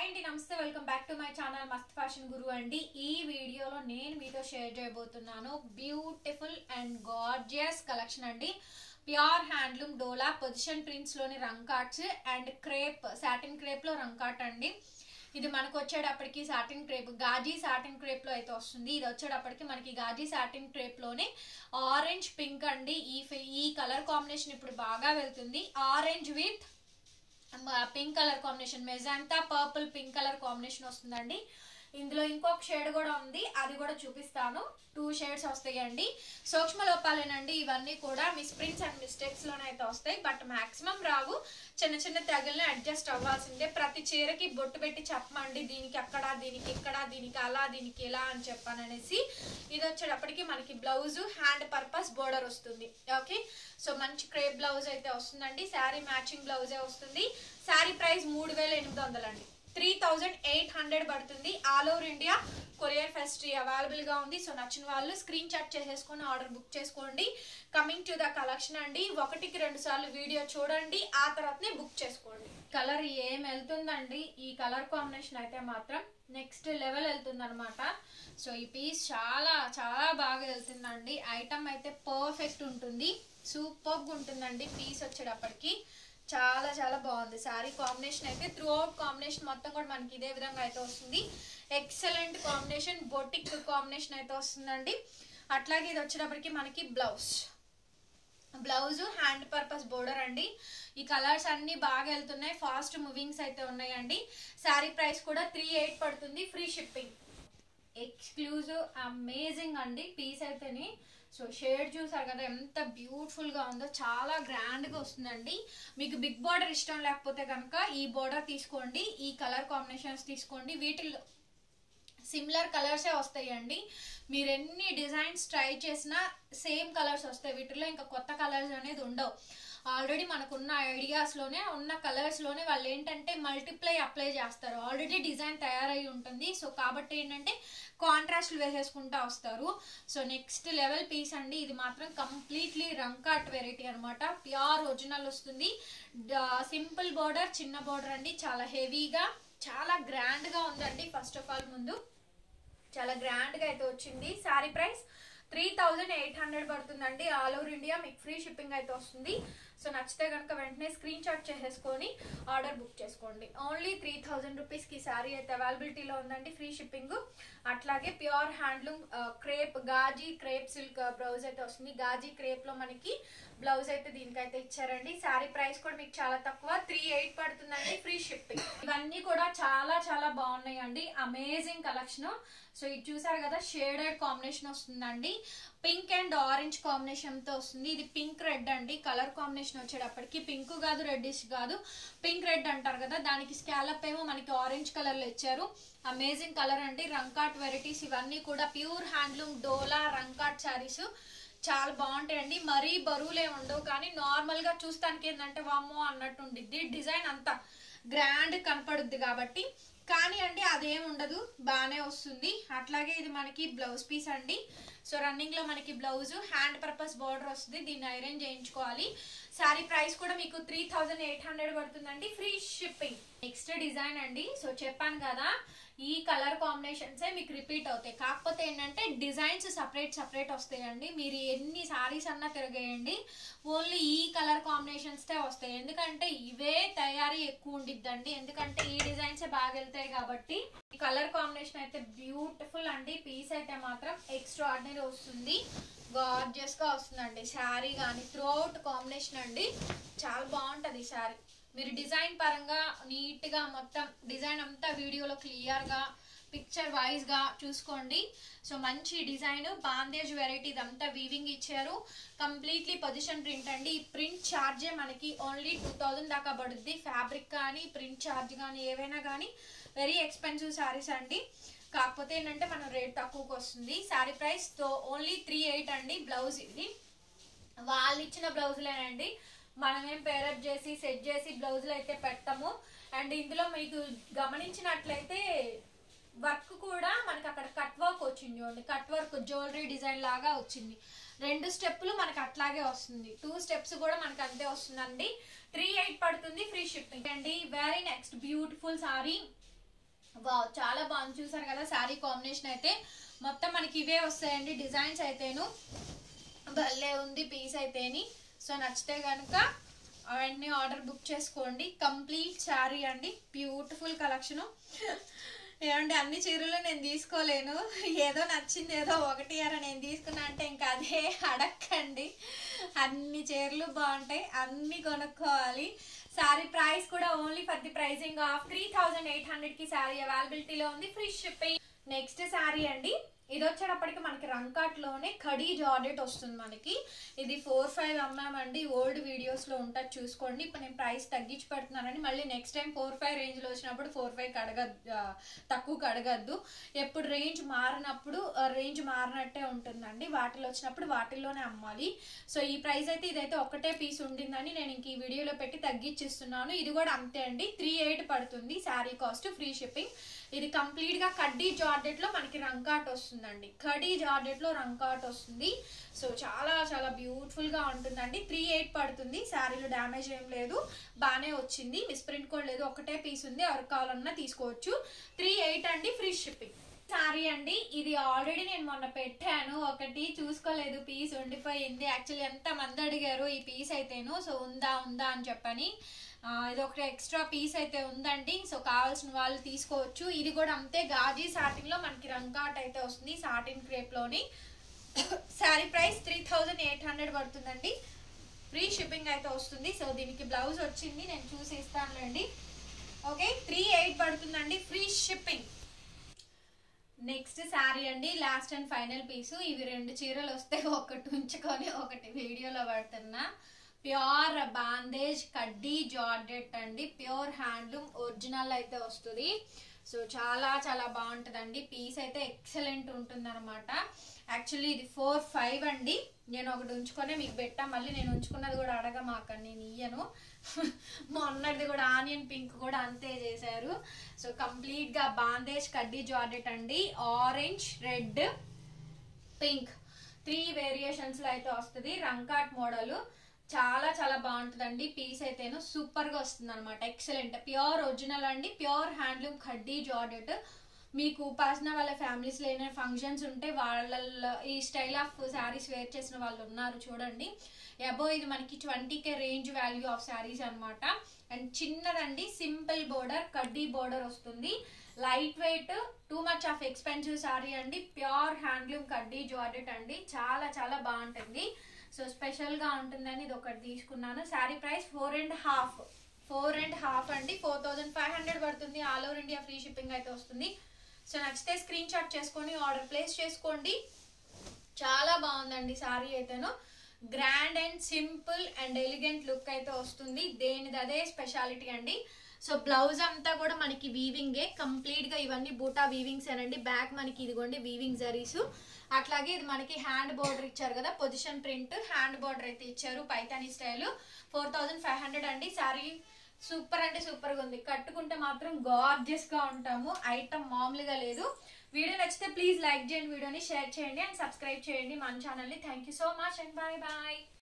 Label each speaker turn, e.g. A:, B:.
A: అండి నమస్తే welcome back to my channel Masth fashion guru అండి ఈ వీడియోలో నేను మీతో షేర్ చేయబోతున్నాను బ్యూటిఫుల్ అండ్ గార్జియస్ కలెక్షన్ అండి pure handloom Dola position prints లోని Rangkats and crepe satin crepe లో రంకాట్ అండి ఇది మనకు వచ్చేటప్పటికి satin crepe Gaji satin crepe లో అయితే వస్తుంది ఇది వచ్చేటప్పటికి మనకి గాజీ సాటిన్ క్రేప్ లోనే ఆరెంజ్ పింక్ అండి ఈ ఫి- ఈ కలర్ కాంబినేషన్ ఇప్పుడు బాగా వెళ్తుంది orange with pink colour combination magenta purple pink colour combination వస్తుందండి ఇందులో ఇంకొక షేడ్ కూడా ఉంది అది కూడా చూపిస్తాను టూ షేడ్స్ వస్తాయండి సూక్ష్మ లోపాలేనండి ఇవన్నీ కూడా మిస్ప్రింట్స్ అండ్ మిస్టేక్స్ లోనే అయితే వస్తాయి బట్ మాక్సిమం రావు చిన్న చిన్న తెగల్ని అడ్జస్ట్ అవ్వాల్సిందే ప్రతి చీరకి బొట్టు పెట్టి చెప్పమండి దీనికి అక్కడ దీనికి ఇక్కడ దీనికి అలా దీనికి ఇలా అని చెప్పాననేసి ఇది వచ్చేటప్పటికి మనకి బ్లౌజ్ హ్యాండ్ పర్పస్ బోర్డర్ వస్తుంది ఓకే సో మంచి క్రేప్ బ్లౌజ్ అయితే వస్తుందండి శారీ మ్యాచింగ్ బ్లౌజే వస్తుంది శారీ ప్రైస్ మూడు వేల ఎనిమిది వందలండి త్రీ థౌజండ్ ఎయిట్ హండ్రెడ్ పడుతుంది ఆల్ ఓవర్ ఇండియా కొరియర్ ఫెస్ట్రీ అవైలబుల్ గా ఉంది సో నచ్చిన వాళ్ళు స్క్రీన్ చాట్ చేసేసుకొని ఆర్డర్ బుక్ చేసుకోండి కమింగ్ టు ద కలెక్షన్ అండి ఒకటికి రెండు సార్లు వీడియో చూడండి ఆ తర్వాతనే బుక్ చేసుకోండి కలర్ ఏం వెళ్తుందండి ఈ కలర్ కాంబినేషన్ అయితే మాత్రం నెక్స్ట్ లెవెల్ వెళ్తుంది అనమాట సో ఈ పీస్ చాలా చాలా బాగా వెళ్తుందండి ఐటమ్ అయితే పర్ఫెక్ట్ ఉంటుంది సూపర్గా ఉంటుందండి పీస్ వచ్చేటప్పటికి చాలా చాలా బాగుంది శారీ కాంబినేషన్ అయితే త్రూ అవుట్ కాంబినేషన్ మొత్తం కూడా మనకి ఇదే విధంగా అయితే వస్తుంది ఎక్సలెంట్ కాంబినేషన్ బొటిక్ కాంబినేషన్ అయితే వస్తుందండి అట్లాగే ఇది వచ్చేటప్పటికి మనకి blouse blouse hand purpose border అండి ఈ కలర్స్ అన్ని బాగా వెళ్తున్నాయి ఫాస్ట్ మూవింగ్స్ అయితే ఉన్నాయండి శారీ ప్రైస్ కూడా త్రీ ఎయిట్ పడుతుంది ఫ్రీ షిప్పింగ్ ఎక్స్క్లూజివ్ అమేజింగ్ అండి పీస్ అయితేనే సో షేడ్ చూసారు కదా ఎంత బ్యూటిఫుల్ గా ఉందో చాలా గ్రాండ్ గా వస్తుందండి మీకు బిగ్ బార్డర్ ఇష్టం లేకపోతే కనుక ఈ బార్డర్ తీసుకోండి ఈ కలర్ కాంబినేషన్స్ తీసుకోండి వీటిల్లో సిమిలర్ కలర్సే వస్తాయండి మీరు ఎన్ని డిజైన్స్ ట్రై చేసినా సేమ్ కలర్స్ వస్తాయి వీటిలో ఇంకా కొత్త కలర్స్ అనేది ఉండవు ఆల్రెడీ మనకున్న ఐడియాస్లోనే ఉన్న కలర్స్లోనే వాళ్ళు ఏంటంటే మల్టిప్లై అప్లై చేస్తారు ఆల్రెడీ డిజైన్ తయారై ఉంటుంది సో కాబట్టి ఏంటంటే కాంట్రాస్ట్లు వేసేసుకుంటా వస్తారు సో నెక్స్ట్ లెవెల్ పీస్ అండి ఇది మాత్రం కంప్లీట్లీ రంకాట్ వెరైటీ అనమాట ప్యూర్ ఒరిజినల్ వస్తుంది సింపుల్ బోర్డర్ చిన్న బోర్డర్ అండి చాలా హెవీగా చాలా గ్రాండ్గా ఉందండి ఫస్ట్ ఆఫ్ ఆల్ ముందు చాలా గ్రాండ్గా అయితే వచ్చింది sari price three thousand eight hundred పడుతుందండి ఆల్ ఓవర్ ఇండియా మీకు ఫ్రీ షిప్పింగ్ అయితే వస్తుంది సో నచ్చితే కనుక వెంటనే స్క్రీన్ షాట్ చేసేసుకొని ఆర్డర్ బుక్ చేసుకోండి ఓన్లీ త్రీ థౌజండ్ రూపీస్కి శారీ అయితే అవైలబిలిటీలో ఉందండి ఫ్రీ షిప్పింగ్ అట్లాగే pure handloom crepe Gaji crepe silk blouse అయితే వస్తుంది గాజీ క్రేప్లో మనకి బ్లౌజ్ అయితే దీనికైతే ఇచ్చారండి శారీ ప్రైస్ కూడా మీకు చాలా తక్కువ త్రీ ఎయిట్ పడుతుందండి ఫ్రీ షిప్పింగ్ ఇవన్నీ కూడా చాలా చాలా బాగున్నాయండి అమేజింగ్ కలెక్షన్ సో ఇది చూసారు కదా షేడెడ్ కాంబినేషన్ వస్తుందండి పింక్ అండ్ ఆరెంజ్ కాంబినేషన్ తో వస్తుంది ఇది పింక్ రెడ్ అండి కలర్ కాంబినేషన్ వచ్చేటప్పటికి పింక్ కాదు రెడ్డిష్ కాదు పింక్ రెడ్ అంటారు కదా దానికి స్కాలప్ ఏమో మనకి ఆరెంజ్ కలర్ లో ఇచ్చారు అమేజింగ్ కలర్ అండి రంకాట్ వెరైటీస్ ఇవన్నీ కూడా ప్యూర్ హ్యాండ్లూమ్ డోలా రంకాట్ శారీస్ చాలా బాగుంటాయండి మరీ బరువులే ఉండవు కానీ నార్మల్ గా చూస్తానికి ఏంటంటే వామ్మో అన్నట్టు ఉండిద్ది డిజైన్ అంతా గ్రాండ్ కనపడుద్ది కాబట్టి కానీ అండి అదేం ఉండదు బాగానే వస్తుంది అట్లాగే ఇది మనకి బ్లౌజ్ పీస్ అండి సో రన్నింగ్ లో మనకి బ్లౌజ్ హ్యాండ్ పర్పస్ బార్డర్ వస్తుంది దీన్ని ఐరన్ చేయించుకోవాలి శారీ ప్రైస్ కూడా మీకు త్రీ థౌజండ్ ఎయిట్ హండ్రెడ్ పడుతుందండి ఫ్రీ షిప్పింగ్ నెక్స్ట్ డిజైన్ అండి సో చెప్పాను కదా ఈ కలర్ కాంబినేషన్సే మీకు రిపీట్ అవుతాయి కాకపోతే ఏంటంటే డిజైన్స్ సపరేట్ సపరేట్ వస్తాయండి మీరు ఎన్ని సారీస్ అన్నా తిరగేయండి ఓన్లీ ఈ కలర్ కాంబినేషన్స్టే వస్తాయి ఎందుకంటే ఇవే తయారీ ఎక్కువ ఉండిద్దండి ఎందుకంటే ఈ డిజైన్సే బాగా వెళ్తాయి కాబట్టి ఈ కలర్ కాంబినేషన్ అయితే బ్యూటిఫుల్ అండి పీస్ అయితే మాత్రం ఎక్స్ట్రా ఆర్డినరీ వస్తుంది గార్జియస్ గా వస్తుందండి శారీ కానీ త్రూ అవుట్ కాంబినేషన్ అండి చాలా బాగుంటది శారీ మీరు డిజైన్ పరంగా నీట్ గా మొత్తం డిజైన్ అంతా వీడియోలో క్లియర్ గా పిక్చర్ వైజ్ గా చూసుకోండి సో మంచి డిజైన్ బాందేజ్ వెరైటీ ఇదంతా వీవింగ్ ఇచ్చారు కంప్లీట్లీ పొజిషన్ ప్రింట్ అండి ఈ ప్రింట్ ఛార్జే మనకి ఓన్లీ టూ థౌజండ్ దాకా పడుద్ది ఫ్యాబ్రిక్ కానీ ప్రింట్ ఛార్జ్ కానీ ఏవైనా కానీ వెరీ ఎక్స్పెన్సివ్ శారీస్ అండి కాకపోతే ఏంటంటే మనం రేట్ తక్కువకి వస్తుంది శారీ ప్రైస్ తో ఓన్లీ త్రీ ఎయిట్ అండి బ్లౌజ్ ఇది వాళ్ళు ఇచ్చిన బ్లౌజులేనండి మనమేం పేరప్ చేసి సెట్ చేసి బ్లౌజులు అయితే పెట్టము అండ్ ఇందులో మీకు గమనించినట్లయితే వర్క్ కూడా మనకి అక్కడ కట్ వర్క్ వచ్చింది చూడండి కట్ వర్క్ జ్యువెలరీ డిజైన్ లాగా వచ్చింది రెండు స్టెప్పులు మనకి అట్లాగే వస్తుంది టూ స్టెప్స్ కూడా మనకి అంతే వస్తుందండి త్రీ ఎయిట్ పడుతుంది ఫ్రీ షిప్పింగ్ అండి very next beautiful sari wow చాలా బాగుంది చూసారు కదా శారీ కాంబినేషన్ అయితే మొత్తం మనకి ఇవే వస్తాయండి డిజైన్స్ అయితేను భలే ఉంది పీస్ అయితేని సో నచ్చితే కనుక అవన్నీ ఆర్డర్ బుక్ చేసుకోండి కంప్లీట్ శారీ అండి బ్యూటిఫుల్ కలెక్షను ఏమంటే అన్ని చీరలు నేను తీసుకోలేను ఏదో నచ్చింది ఏదో ఒకటి అర నేను తీసుకున్నా అంటే ఇంకా అదే అడక్కండి అన్ని చీరలు బాగుంటాయి అన్ని కొనుక్కోవాలి శారీ ప్రైస్ కూడా only for the pricing of three thousand eight hundred కి శారీ అవైలబిలిటీలో ఉంది ఫ్రీ షిప్పింగ్ నెక్స్ట్ శారీ అండి ఇది వచ్చేటప్పటికి మనకి రంకాట్ లోనే కడీ జార్డెట్ వస్తుంది మనకి ఇది ఫోర్ ఫైవ్ అమ్మామండి ఓల్డ్ వీడియోస్ లో ఉంటుంది చూసుకోండి ఇప్పుడు నేను ప్రైస్ తగ్గించి పెడుతున్నానని మళ్ళీ next time four five range లో వచ్చినప్పుడు ఫోర్ ఫైవ్ కడగద్దు తక్కువకి అడగద్దు ఎప్పుడు రేంజ్ మారినప్పుడు రేంజ్ మారినట్టే ఉంటుందండి వాటిలో వచ్చినప్పుడు వాటిల్లోనే అమ్మాలి సో ఈ ప్రైస్ అయితే ఇదైతే ఒకటే పీస్ ఉండిందని నేను ఇంక ఈ వీడియోలో పెట్టి తగ్గించిస్తున్నాను ఇది కూడా అంతే అండి త్రీ ఎయిట్ పడుతుంది శారీ కాస్ట్ ఫ్రీ షిప్పింగ్ ఇది కంప్లీట్ గా కడ్డీ జార్డెట్ లో మనకి రంకాట్ వస్తుందండి కడీ జార్డెట్ లో రంకాట్ వస్తుంది సో చాలా చాలా బ్యూటిఫుల్ గా ఉంటుందండి త్రీ ఎయిట్ పడుతుంది శారీలో డ్యామేజ్ ఏం లేదు బాగానే వచ్చింది మిస్ప్రింట్ కూడా లేదు ఒకటే పీస్ ఉంది ఎవరు కావాలన్నా తీసుకోవచ్చు త్రీ ఎయిట్ అండి ఫ్రీ షిప్పింగ్ సారీ అండి ఇది ఆల్రెడీ నేను మొన్న పెట్టాను ఒకటి చూసుకోలేదు పీస్ ఉండిపోయింది యాక్చువల్లీ ఎంత మంది అడిగారు ఈ పీస్ అయితేను సో ఉందా ఉందా అని చెప్పని ఆ, ఇది ఒక ఎక్స్ట్రా పీస్ అయితే ఉందండి సో కావాల్సిన వాళ్ళు తీసుకోవచ్చు ఇది కూడా అంతే గాజీ సాటిన్ లో మనకి రంకాట్ అయితే వస్తుంది సాటిన్ క్రేప్ లోని sari price three thousand eight hundred పడుతుందండి ఫ్రీ షిప్పింగ్ అయితే వస్తుంది సో దీనికి బ్లౌజ్ వచ్చింది నేను చూసి ఇస్తానులేండి ఓకే త్రీ ఎయిట్ పడుతుందండి ఫ్రీ షిప్పింగ్ నెక్స్ట్ శారీ అండి లాస్ట్ అండ్ ఫైనల్ పీసు ఇవి రెండు చీరలు వస్తే ఒకటి ఉంచుకొని ఒకటి వీడియోలో పడుతున్నా ప్యూర్ బాందేజ్ కడ్డీ జార్డెట్ అండి ప్యూర్ హ్యాండ్లూమ్ ఒరిజినల్ అయితే వస్తుంది సో చాలా చాలా బాగుంటుందండి పీస్ అయితే ఎక్సలెంట్ ఉంటుంది అనమాట యాక్చువల్లీ ఇది ఫోర్ ఫైవ్ అండి నేను ఒకటి ఉంచుకొని మీకు పెట్టా మళ్ళీ నేను ఉంచుకున్నది కూడా అడగమాకండి నేను ఇయ్యను మొన్నటిది కూడా ఆనియన్ పింక్ కూడా అంతే చేశారు సో కంప్లీట్ గా బాందేజ్ కడ్డీ జార్డెట్ అండి orange red pink three variations లో అయితే వస్తుంది రంకాట్ మోడల్ చాలా చాలా బాగుంటుందండి పీస్ అయితేను సూపర్ గా వస్తుంది అనమాట ఎక్సలెంట్ ప్యూర్ ఒరిజినల్ అండి ప్యూర్ హ్యాండ్లూమ్ కడ్డీ జార్డెట్ మీకు పర్సనల్ వాళ్ళ ఫ్యామిలీస్ లో ఏమైనా ఫంక్షన్స్ ఉంటే వాళ్ళ ఈ స్టైల్ ఆఫ్ శారీస్ వేర్ చేసిన వాళ్ళు ఉన్నారు చూడండి అబో ఇది మనకి twenty K range value of saris and అండ్ చిన్నదండి సింపుల్ బోర్డర్ కడ్డీ బోర్డర్ వస్తుంది light weight too much of expensive sari అండి ప్యూర్ హ్యాండ్లూమ్ కడ్డీ జార్డెట్ అండి చాలా చాలా బాగుంటుంది సో స్పెషల్ గా ఉంటుందని ఇది ఒకటి తీసుకున్నాను sari price four and half four and half అండి ఫోర్ థౌజండ్ ఫైవ్ హండ్రెడ్ పడుతుంది all over India free shipping అయితే వస్తుంది సో నచ్చితే స్క్రీన్ షాట్ చేసుకొని ఆర్డర్ ప్లేస్ చేసుకోండి చాలా బాగుందండి శారీ అయితేను grand and simple and elegant look అయితే వస్తుంది దేనిది అదే స్పెషాలిటీ అండి సో బ్లౌజ్ అంతా కూడా మనకి వీవింగే కంప్లీట్ గా ఇవన్నీ బూటా వీవింగ్స్ ఏనండి బ్యాక్ మనకి ఇదిగోండి వీవింగ్ జరీస్ అట్లాగే ఇది మనకి హ్యాండ్ బోర్డర్ ఇచ్చారు కదా పొజిషన్ ప్రింట్ హ్యాండ్ బోర్డర్ అయితే ఇచ్చారు Paithani style four thousand five hundred అండి సారీ సూపర్ అంటే సూపర్ గా ఉంది కట్టుకుంటే మాత్రం గార్జియస్ గా ఉంటాము ఐటమ్ మామూలుగా లేదు వీడియో నచ్చితే ప్లీజ్ లైక్ చేయండి వీడియోని షేర్ చేయండి అండ్ సబ్స్క్రైబ్ చేయండి మన ఛానల్ని thank you so much and bye bye